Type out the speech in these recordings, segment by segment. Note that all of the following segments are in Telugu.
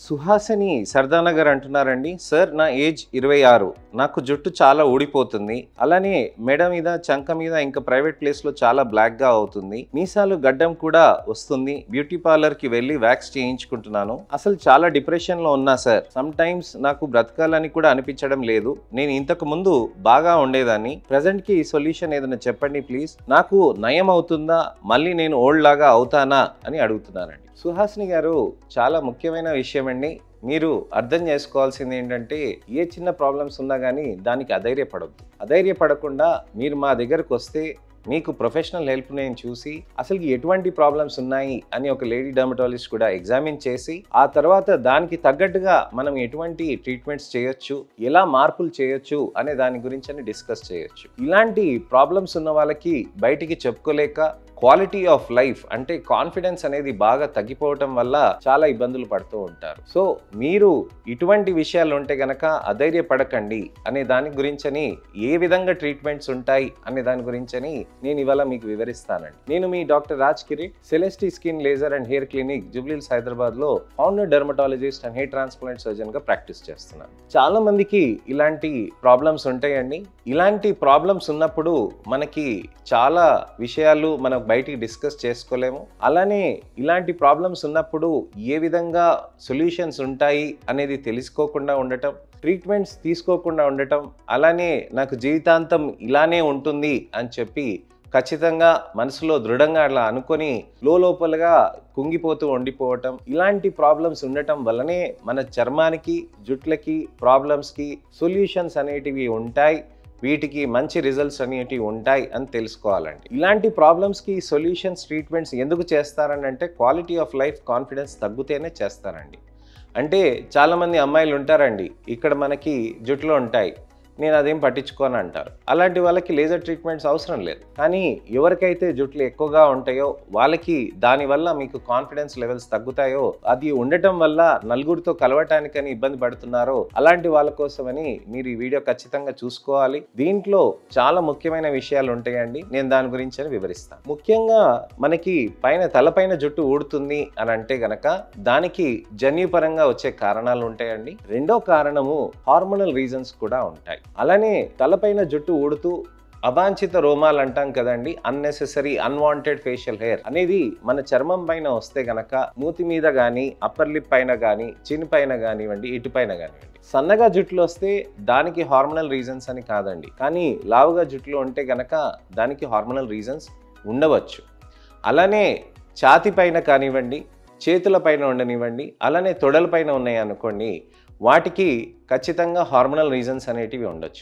సుహాసిని సర్దానగర్ అంటున్నారండి సార్ నా ఏజ్ ఇరవై ఆరు నాకు జుట్టు చాలా ఊడిపోతుంది అలానే మెడ మీద చంక మీద ఇంకా ప్రైవేట్ ప్లేస్ లో చాలా బ్లాక్ గా అవుతుంది మీసాలు గడ్డం కూడా వస్తుంది బ్యూటీ పార్లర్ కి వెళ్ళి వ్యాక్స్ చేయించుకుంటున్నాను అసలు చాలా డిప్రెషన్ లో ఉన్నా సార్ సమ్ టైమ్స్ నాకు బ్రతకాలని కూడా అనిపించడం లేదు నేను ఇంతకు ముందు బాగా ఉండేదాన్ని ప్రజెంట్ కి ఈ సొల్యూషన్ ఏదైనా చెప్పండి ప్లీజ్ నాకు నయం అవుతుందా మళ్ళీ నేను ఓల్డ్ లాగా అవుతానా అని అడుగుతున్నానండి సుహాసిని గారు చాలా ముఖ్యమైన విషయం అండి మీరు అర్థం చేసుకోవాల్సింది ఏంటంటే ఏ చిన్న ప్రాబ్లమ్స్ ఉన్నా కానీ దానికి అధైర్యపడద్దు అధైర్యపడకుండా మీరు మా దగ్గరకు వస్తే మీకు ప్రొఫెషనల్ హెల్ప్ నేను చూసి అసలు ఎటువంటి ప్రాబ్లమ్స్ ఉన్నాయి అని ఒక లేడీ డర్మటాలజిస్ట్ కూడా ఎగ్జామిన్ చేసి ఆ తర్వాత దానికి తగ్గట్టుగా మనం ఎటువంటి ట్రీట్మెంట్స్ చేయొచ్చు ఎలా మార్పులు చేయొచ్చు అనే దాని గురించి అని డిస్కస్ చేయొచ్చు ఇలాంటి ప్రాబ్లమ్స్ ఉన్న వాళ్ళకి బయటికి చెప్పుకోలేక క్వాలిటీ ఆఫ్ లైఫ్ అంటే కాన్ఫిడెన్స్ అనేది బాగా తగ్గిపోవటం వల్ల చాలా ఇబ్బందులు పడుతూ ఉంటారు సో మీరు ఇటువంటి విషయాలు ఉంటే గనక అధైర్యపడకండి అనే దాని గురించని ఏ విధంగా ట్రీట్మెంట్స్ ఉంటాయి అనే దాని గురించని నేను ఇవాళ మీకు వివరిస్తానండి నేను మీ doctor Raj Kireet Celestee skin laser and hair clinic Jubilee Hills Hyderabad లో founder dermatologist and hair transplant surgeon గా ప్రాక్టీస్ చేస్తున్నాను చాలా మందికి ఇలాంటి ప్రాబ్లమ్స్ ఉంటాయండి ఇలాంటి ప్రాబ్లమ్స్ ఉన్నప్పుడు మనకి చాలా విషయాలు మనం బయటికి డిస్కస్ చేసుకోలేము అలానే ఇలాంటి ప్రాబ్లమ్స్ ఉన్నప్పుడు ఏ విధంగా సొల్యూషన్స్ ఉంటాయి అనేది తెలుసుకోకుండా ఉండటం ట్రీట్మెంట్స్ తీసుకోకుండా ఉండటం అలానే నాకు జీవితాంతం ఇలానే ఉంటుంది అని చెప్పి ఖచ్చితంగా మనసులో దృఢంగా అట్లా అనుకొని లోపలగా కుంగిపోతూ ఉండిపోవటం ఇలాంటి ప్రాబ్లమ్స్ ఉండటం వల్లనే మన చర్మానికి జుట్లకి ప్రాబ్లమ్స్కి సొల్యూషన్స్ అనేటివి ఉంటాయి వీటికి మంచి రిజల్ట్స్ అనేటివి ఉంటాయి అని తెలుసుకోవాలండి ఇలాంటి ప్రాబ్లమ్స్కి సొల్యూషన్స్ ట్రీట్మెంట్స్ ఎందుకు చేస్తారని అంటే క్వాలిటీ ఆఫ్ లైఫ్ కాన్ఫిడెన్స్ తగ్గుతేనే చేస్తారండి అంటే చాలామంది అమ్మాయిలు ఉంటారండి ఇక్కడ మనకి జుట్లో ఉంటాయి నేను అదేం పట్టించుకోను అంటారు అలాంటి వాళ్ళకి లేజర్ ట్రీట్మెంట్స్ అవసరం లేదు కానీ ఎవరికైతే జుట్లు ఎక్కువగా ఉంటాయో వాళ్ళకి దానివల్ల మీకు కాన్ఫిడెన్స్ లెవెల్స్ తగ్గుతాయో అది ఉండటం వల్ల నలుగురితో కలవటానికని ఇబ్బంది పడుతున్నారో అలాంటి వాళ్ళ కోసమని మీరు ఈ వీడియో ఖచ్చితంగా చూసుకోవాలి దీంట్లో చాలా ముఖ్యమైన విషయాలు ఉంటాయండి నేను దాని గురించి అని వివరిస్తాను ముఖ్యంగా మనకి పైన తలపైన జుట్టు ఊడుతుంది అని అంటే గనక దానికి జన్యుపరంగా వచ్చే కారణాలు ఉంటాయండి రెండో కారణము హార్మోనల్ రీజన్స్ కూడా ఉంటాయి అలానే తలపైన జుట్టు ఊడుతూ అవాంఛిత రోమాలు అంటాం కదండి అన్నెసెసరీ అన్వాంటెడ్ ఫేషియల్ హెయిర్ అనేది మన చర్మం పైన వస్తే గనక మూతి మీద కానీ అప్పర్ లిప్ పైన కానీ చిన్ పైన కానివ్వండి ఇటు పైన కానివ్వండి సన్నగా జుట్లు వస్తే దానికి హార్మోనల్ రీజన్స్ అని కాదండి కానీ లావుగా జుట్లు ఉంటే గనక దానికి హార్మోనల్ రీజన్స్ ఉండవచ్చు అలానే ఛాతి పైన కానివ్వండి చేతుల పైన ఉండనివ్వండి అలానే తొడల పైన ఉన్నాయి అనుకోండి వాటికి ఖచ్చితంగా హార్మోనల్ రీజన్స్ అనేటివి ఉండొచ్చు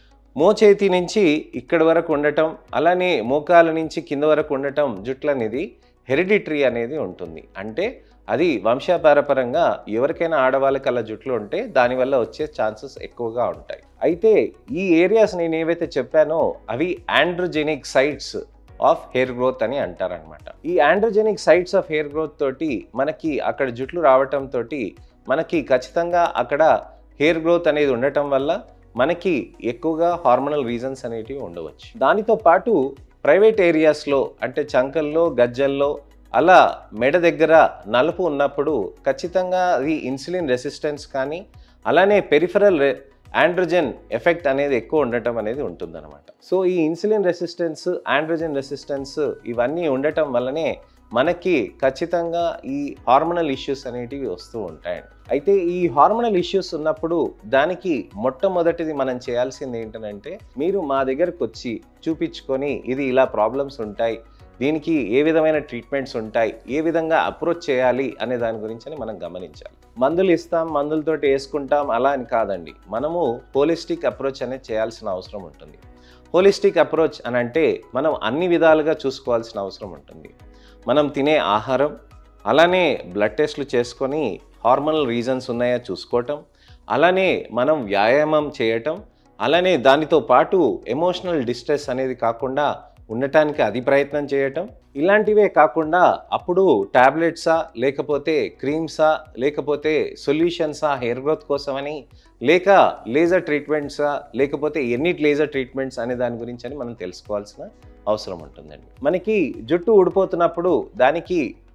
మోచేతి నుంచి ఇక్కడి వరకు ఉండటం అలానే మోకాల నుంచి కింద వరకు ఉండటం జుట్లు అనేది హెరిడిటరీ అనేది ఉంటుంది అంటే అది వంశపారపరంగా ఎవరికైనా ఆడవాళ్ళకి అలా జుట్లు ఉంటే దానివల్ల వచ్చే ఛాన్సెస్ ఎక్కువగా ఉంటాయి అయితే ఈ ఏరియాస్ నేను ఏవైతే చెప్పానో అవి androgenic sites of hair growth అని అంటారనమాట ఈ androgenic sites of hair growth తోటి మనకి అక్కడ జుట్లు రావటం తోటి మనకి ఖచ్చితంగా అక్కడ హెయిర్ గ్రోత్ అనేది ఉండటం వల్ల మనకి ఎక్కువగా హార్మోనల్ రీజన్స్ అనేటివి ఉండవచ్చు దానితో పాటు ప్రైవేట్ ఏరియాస్లో అంటే చంకల్లో గజ్జల్లో అలా మెడ దగ్గర నలుపు ఉన్నప్పుడు ఖచ్చితంగా అది ఇన్సులిన్ రెసిస్టెన్స్ కానీ అలానే పెరిఫరల్ ఆండ్రోజెన్ ఎఫెక్ట్ అనేది ఎక్కువ ఉండటం అనేది ఉంటుందన్నమాట సో ఈ ఇన్సులిన్ రెసిస్టెన్స్ ఆండ్రోజెన్ రెసిస్టెన్స్ ఇవన్నీ ఉండటం వల్లనే మనకి ఖచ్చితంగా ఈ హార్మోనల్ ఇష్యూస్ అనేటివి వస్తూ ఉంటాయండి అయితే ఈ హార్మోనల్ ఇష్యూస్ ఉన్నప్పుడు దానికి మొట్టమొదటిది మనం చేయాల్సింది ఏంటంటే మీరు మా దగ్గరకు వచ్చి చూపించుకొని ఇది ఇలా ప్రాబ్లమ్స్ ఉంటాయి దీనికి ఏ విధమైన ట్రీట్మెంట్స్ ఉంటాయి ఏ విధంగా అప్రోచ్ చేయాలి అనే దాని గురించి మనం గమనించాలి మందులు ఇస్తాం మందులతోటి వేసుకుంటాం అలా అని కాదండి మనము హోలిస్టిక్ అప్రోచ్ అనేది చేయాల్సిన అవసరం ఉంటుంది హోలిస్టిక్ అప్రోచ్ అని అంటే మనం అన్ని విధాలుగా చూసుకోవాల్సిన అవసరం ఉంటుంది మనం తినే ఆహారం అలానే బ్లడ్ టెస్ట్లు చేసుకొని హార్మోనల్ రీజన్స్ ఉన్నాయా చూసుకోవటం అలానే మనం వ్యాయామం చేయటం అలానే దానితో పాటు ఎమోషనల్ డిస్ట్రెస్ అనేది కాకుండా ఉండటానికి అది ప్రయత్నం చేయటం ఇలాంటివే కాకుండా అప్పుడు టాబ్లెట్సా లేకపోతే క్రీమ్సా లేకపోతే సొల్యూషన్సా హెయిర్ గ్రోత్ కోసమని లేక లేజర్ ట్రీట్మెంట్సా లేకపోతే ఎన్ని లేజర్ ట్రీట్మెంట్స్ అనే దాని గురించి అని మనం తెలుసుకోవాల్సిన అవసరం ఉంటుందండి మనకి జుట్టు ఊడిపోతున్నప్పుడు దానికి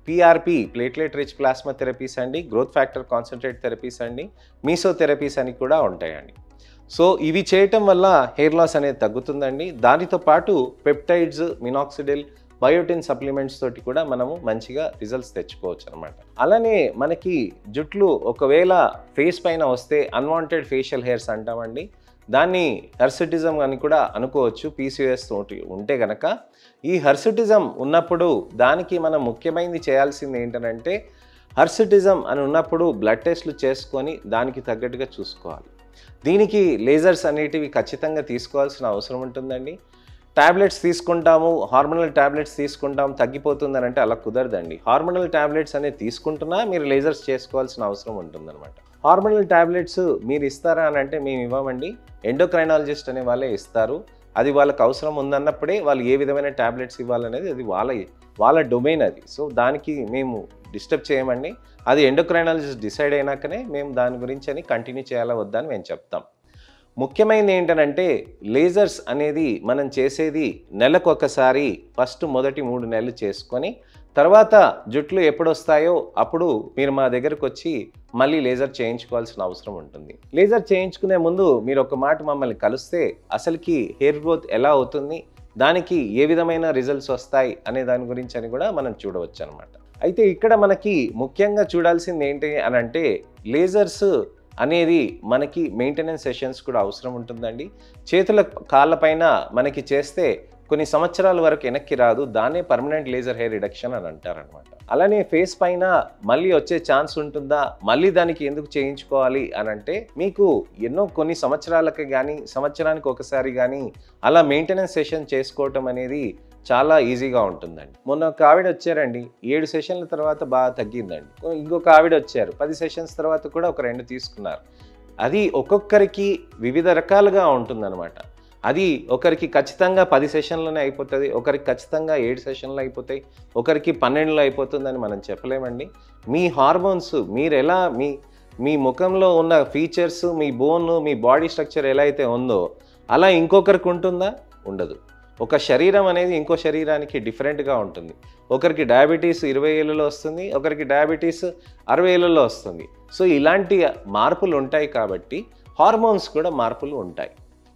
PRP platelet rich plasma therapies అండి గ్రోత్ ఫ్యాక్టర్ కాన్సన్ట్రేట్ థెరపీస్ అండి మీసో థెరపీస్ అని కూడా ఉంటాయండి సో ఇవి చేయటం వల్ల హెయిర్ లాస్ అనేది తగ్గుతుందండి దానితో పాటు పెప్టైడ్స్ మినాక్సిడిల్ బయోటిన్ సప్లిమెంట్స్ తోటి కూడా మనము మంచిగా రిజల్ట్స్ తెచ్చుకోవచ్చు అనమాట అలానే మనకి జుట్లు ఒకవేళ ఫేస్ పైన వస్తే అన్వాంటెడ్ ఫేషియల్ హెయిర్స్ అంటామండి దాన్ని హెర్సిటిజం అని కూడా అనుకోవచ్చు పీసీఎస్ తోటి ఉంటే గనక ఈ హెర్సిటిజం ఉన్నప్పుడు దానికి మనం ముఖ్యమైనది చేయాల్సింది ఏంటంటే హర్సిటిజం అని ఉన్నప్పుడు బ్లడ్ టెస్ట్లు చేసుకొని దానికి తగ్గట్టుగా చూసుకోవాలి దీనికి లేజర్స్ అనేటివి ఖచ్చితంగా తీసుకోవాల్సిన అవసరం ఉంటుందండి టాబ్లెట్స్ తీసుకుంటాము హార్మోనల్ టాబ్లెట్స్ తీసుకుంటాం తగ్గిపోతుందని అంటే అలా కుదరదండి హార్మోనల్ టాబ్లెట్స్ అనేది తీసుకుంటున్నా మీరు లేజర్స్ చేసుకోవాల్సిన అవసరం ఉంటుందన్నమాట హార్మోనల్ టాబ్లెట్స్ మీరు ఇస్తారా అని అంటే మేము ఇవ్వమండి ఎండోక్రైనాలజిస్ట్ అనే వాళ్ళే ఇస్తారు అది వాళ్ళకి అవసరం ఉందన్నప్పుడే వాళ్ళు ఏ విధమైన టాబ్లెట్స్ ఇవ్వాలనేది అది వాళ్ళ వాళ్ళ డొమైన్ అది సో దానికి మేము డిస్టర్బ్ చేయమండి అది ఎండోక్రైనాలజిస్ట్ డిసైడ్ అయినాకనే మేము దాని గురించి అని కంటిన్యూ చేయాలా వద్దా అని మేము చెప్తాం ముఖ్యమైనది ఏంటంటే లేజర్స్ అనేది మనం చేసేది నెలకు ఒకసారి ఫస్ట్ మొదటి మూడు నెలలు చేసుకొని తర్వాత జుట్లు ఎప్పుడు వస్తాయో అప్పుడు మీరు మా దగ్గరకు వచ్చి మళ్ళీ లేజర్ చేయించుకోవాల్సిన అవసరం ఉంటుంది లేజర్ చేయించుకునే ముందు మీరు ఒక మాట మమ్మల్ని కలిస్తే అసలుకి హెయిర్ గ్రోత్ ఎలా అవుతుంది దానికి ఏ విధమైన రిజల్ట్స్ వస్తాయి అనే దాని గురించి అని కూడా మనం చూడవచ్చు అనమాట అయితే ఇక్కడ మనకి ముఖ్యంగా చూడాల్సింది ఏంటి అని అంటే లేజర్స్ అనేది మనకి మెయింటెనెన్స్ సెషన్స్ కూడా అవసరం ఉంటుందండి చేతుల కాళ్ళపైన మనకి చేస్తే కొన్ని సంవత్సరాల వరకు వెనక్కి రాదు దాన్నే పర్మనెంట్ లేజర్ హెయిర్ రిడక్షన్ అని అంటారనమాట అలానే ఫేస్ పైన మళ్ళీ వచ్చే ఛాన్స్ ఉంటుందా మళ్ళీ దానికి ఎందుకు చేయించుకోవాలి అని అంటే మీకు ఎన్నో కొన్ని సంవత్సరాలకి కానీ సంవత్సరానికి ఒకసారి కానీ అలా మెయింటెనెన్స్ సెషన్ చేసుకోవటం అనేది చాలా ఈజీగా ఉంటుందండి మొన్న ఒక ఆవిడ వచ్చారండి ఏడు సెషన్ల తర్వాత బాగా తగ్గిందండి ఇంకొక ఆవిడ వచ్చారు పది సెషన్స్ తర్వాత కూడా ఒక రెండు తీసుకున్నారు అది ఒక్కొక్కరికి వివిధ రకాలుగా ఉంటుందన్నమాట అది ఒకరికి ఖచ్చితంగా పది సెషన్లోనే అయిపోతుంది ఒకరికి ఖచ్చితంగా ఏడు సెషన్లు అయిపోతాయి ఒకరికి పన్నెండులో అయిపోతుందని మనం చెప్పలేమండి మీ హార్మోన్స్ మీరు ఎలా మీ మీ ముఖంలో ఉన్న ఫీచర్స్ మీ బోన్ మీ బాడీ స్ట్రక్చర్ ఎలా అయితే ఉందో అలా ఇంకొకరికి ఉంటుందా ఉండదు ఒక శరీరం అనేది ఇంకో శరీరానికి డిఫరెంట్గా ఉంటుంది ఒకరికి డయాబెటీస్ ఇరవై ఏళ్ళలో వస్తుంది ఒకరికి డయాబెటీస్ అరవై ఏళ్ళలో వస్తుంది సో ఇలాంటి మార్పులు ఉంటాయి కాబట్టి హార్మోన్స్ కూడా మార్పులు ఉంటాయి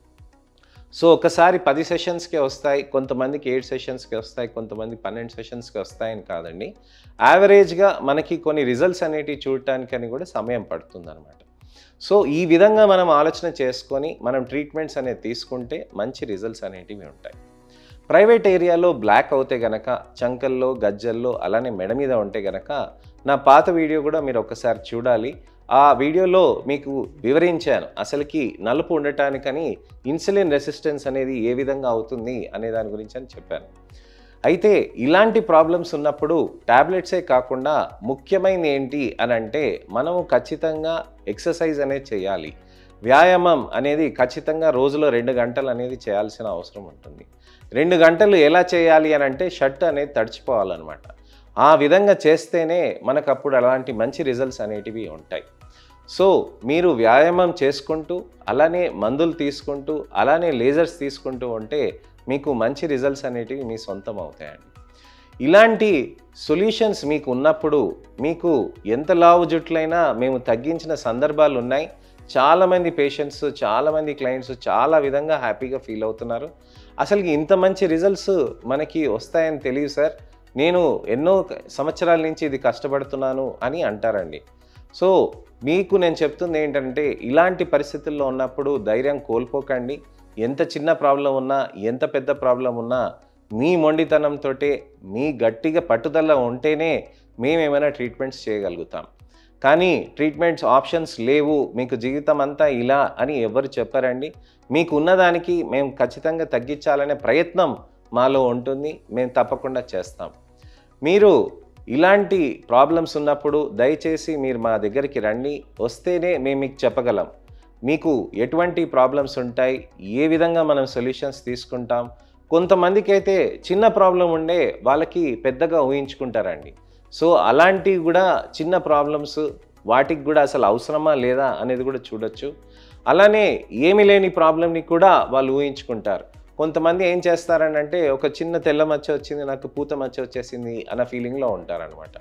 సో ఒకసారి పది సెషన్స్కే వస్తాయి కొంతమందికి ఎయిట్ సెషన్స్కి వస్తాయి కొంతమంది పన్నెండు సెషన్స్కి వస్తాయని కాదండి యావరేజ్గా మనకి కొన్ని రిజల్ట్స్ అనేటివి చూడటానికి అని కూడా సమయం పడుతుందన్నమాట సో ఈ విధంగా మనం ఆలోచన చేసుకొని మనం ట్రీట్మెంట్స్ అనేది తీసుకుంటే మంచి రిజల్ట్స్ అనేటివి ఉంటాయి ప్రైవేట్ ఏరియాలో బ్లాక్ అవుతే గనక చంకల్లో గజ్జల్లో అలానే మెడ మీద ఉంటే గనక నా పాత వీడియో కూడా మీరు ఒకసారి చూడాలి ఆ వీడియోలో మీకు వివరించాను అసలుకి నలుపు ఉండటానికని ఇన్సులిన్ రెసిస్టెన్స్ అనేది ఏ విధంగా అవుతుంది అనే దాని గురించి అని చెప్పాను అయితే ఇలాంటి ప్రాబ్లమ్స్ ఉన్నప్పుడు ట్యాబ్లెట్సే కాకుండా ముఖ్యమైనది ఏంటి అని అంటే మనము ఖచ్చితంగా ఎక్సర్సైజ్ అనేది చేయాలి వ్యాయామం అనేది ఖచ్చితంగా రోజులో రెండు గంటలు అనేది చేయాల్సిన అవసరం ఉంటుంది రెండు గంటలు ఎలా చేయాలి అని అంటే షర్ట్ అనేది తడిచిపోవాలన్నమాట ఆ విధంగా చేస్తేనే మనకు అప్పుడు అలాంటి మంచి రిజల్ట్స్ అనేటివి ఉంటాయి సో మీరు వ్యాయామం చేసుకుంటూ అలానే మందులు తీసుకుంటూ అలానే లేజర్స్ తీసుకుంటూ ఉంటే మీకు మంచి రిజల్ట్స్ అనేటివి మీ సొంతం అవుతాయండి ఇలాంటి సొల్యూషన్స్ మీకు ఉన్నప్పుడు మీకు ఎంత లావు జుట్లైనా మేము తగ్గించిన సందర్భాలు ఉన్నాయి చాలామంది పేషెంట్స్ చాలామంది క్లయింట్స్ చాలా విధంగా హ్యాపీగా ఫీల్ అవుతున్నారు అసలు ఇంత మంచి రిజల్ట్స్ మనకి వస్తాయని తెలియదు సార్ నేను ఎన్నో సంవత్సరాల నుంచి ఇది కష్టపడుతున్నాను అని అంటారండి సో మీకు నేను చెప్తుంది ఏంటంటే ఇలాంటి పరిస్థితుల్లో ఉన్నప్పుడు ధైర్యం కోల్పోకండి ఎంత చిన్న ప్రాబ్లం ఉన్నా ఎంత పెద్ద ప్రాబ్లం ఉన్నా మీ మొండితనంతో మీ గట్టిగా పట్టుదల ఉంటేనే మేమేమైనా ట్రీట్మెంట్స్ చేయగలుగుతాం కానీ ట్రీట్మెంట్స్ ఆప్షన్స్ లేవు మీకు జీవితం అంతా ఇలా అని ఎవరు చెప్పారండి మీకు ఉన్నదానికి మేము ఖచ్చితంగా తగ్గించాలనే ప్రయత్నం మాలో ఉంటుంది మేము తప్పకుండా చేస్తాం మీరు ఇలాంటి ప్రాబ్లమ్స్ ఉన్నప్పుడు దయచేసి మీరు మా దగ్గరికి రండి వస్తేనే మేము మీకు చెప్పగలం మీకు ఎటువంటి ప్రాబ్లమ్స్ ఉంటాయి ఏ విధంగా మనం సొల్యూషన్స్ తీసుకుంటాం కొంతమందికి అయితే చిన్న ప్రాబ్లం ఉండే వాళ్ళకి పెద్దగా ఊహించుకుంటారండి సో అలాంటివి కూడా చిన్న ప్రాబ్లమ్స్ వాటికి కూడా అసలు అవసరమా లేదా అనేది కూడా చూడొచ్చు అలానే ఏమి లేని ప్రాబ్లమ్ని కూడా వాళ్ళు ఊహించుకుంటారు కొంతమంది ఏం చేస్తారని అంటే ఒక చిన్న తెల్ల మచ్చ వచ్చింది నాకు పూత మచ్చ వచ్చేసింది అన్న ఫీలింగ్లో ఉంటారనమాట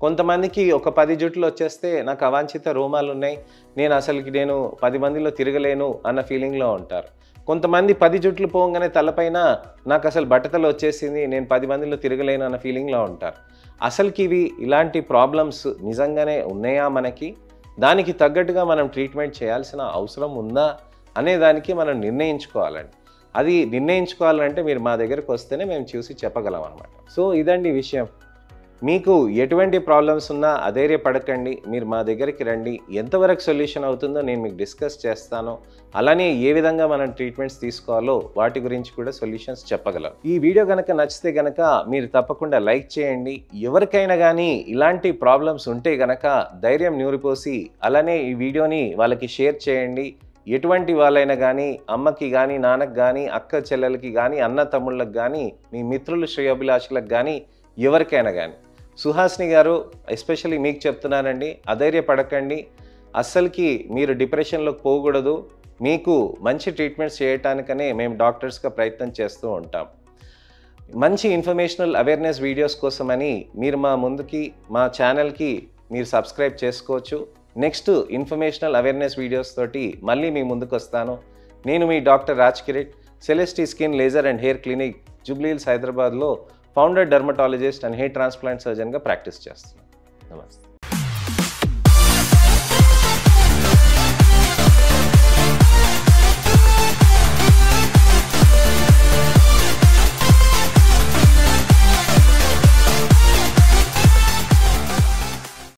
కొంతమందికి ఒక పది జుట్లు వచ్చేస్తే నాకు అవాంఛిత రోమాలు ఉన్నాయి నేను అసలుకి నేను పది మందిలో తిరగలేను అన్న ఫీలింగ్లో ఉంటారు కొంతమంది పది జుట్లు పోగానే తలపైన నాకు అసలు బట్టతలు వచ్చేసింది నేను పది మందిలో తిరగలేను అన్న ఫీలింగ్లో ఉంటారు అసలుకి ఇవి ఇలాంటి ప్రాబ్లమ్స్ నిజంగానే ఉన్నాయా మనకి దానికి తగ్గట్టుగా మనం ట్రీట్మెంట్ చేయాల్సిన అవసరం ఉందా అనే దానికి మనం నిర్ణయించుకోవాలండి అది నిర్ణయించుకోవాలంటే మీరు మా దగ్గరకు వస్తేనే మేము చూసి చెప్పగలం అనమాట సో ఇదండి విషయం మీకు ఎటువంటి ప్రాబ్లమ్స్ ఉన్నా అధైర్యపడకండి మీరు మా దగ్గరికి రండి ఎంతవరకు సొల్యూషన్ అవుతుందో నేను మీకు డిస్కస్ చేస్తాను అలానే ఏ విధంగా మనం ట్రీట్మెంట్స్ తీసుకోవాలో వాటి గురించి కూడా సొల్యూషన్స్ చెప్పగలం ఈ వీడియో కనుక నచ్చితే కనుక మీరు తప్పకుండా లైక్ చేయండి ఎవరికైనా కానీ ఇలాంటి ప్రాబ్లమ్స్ ఉంటే గనక ధైర్యం నూరిపోసి అలానే ఈ వీడియోని వాళ్ళకి షేర్ చేయండి ఎటువంటి వాళ్ళైనా కానీ అమ్మకి కానీ నాన్నకి కానీ అక్క చెల్లెలకి కానీ అన్న తమ్ముళ్ళకి కానీ మీ మిత్రులు శ్రేయోభిలాషులకు కానీ ఎవరికైనా కానీ సుహాస్ని గారు ఎస్పెషల్లీ మీకు చెప్తున్నానండి అధైర్యపడకండి అస్సలకి మీరు డిప్రెషన్లోకి పోకూడదు మీకు మంచి ట్రీట్మెంట్స్ చేయటానికనే మేము డాక్టర్స్గా ప్రయత్నం చేస్తూ ఉంటాం మంచి ఇన్ఫర్మేషనల్ అవేర్నెస్ వీడియోస్ కోసమని మీరు మా ముందుకి మా ఛానల్కి మీరు సబ్స్క్రైబ్ చేసుకోవచ్చు నెక్స్ట్ ఇన్ఫర్మేషనల్ అవేర్నెస్ వీడియోస్ తోటి మళ్ళీ మీ ముందుకు వస్తాను నేను మీ doctor Raj Kireet Celestee skin laser and hair clinic Jubilee Hills హైదరాబాద్లో founder dermatologist and hair transplant సర్జన్గా ప్రాక్టీస్ చేస్తున్నాను నమస్తే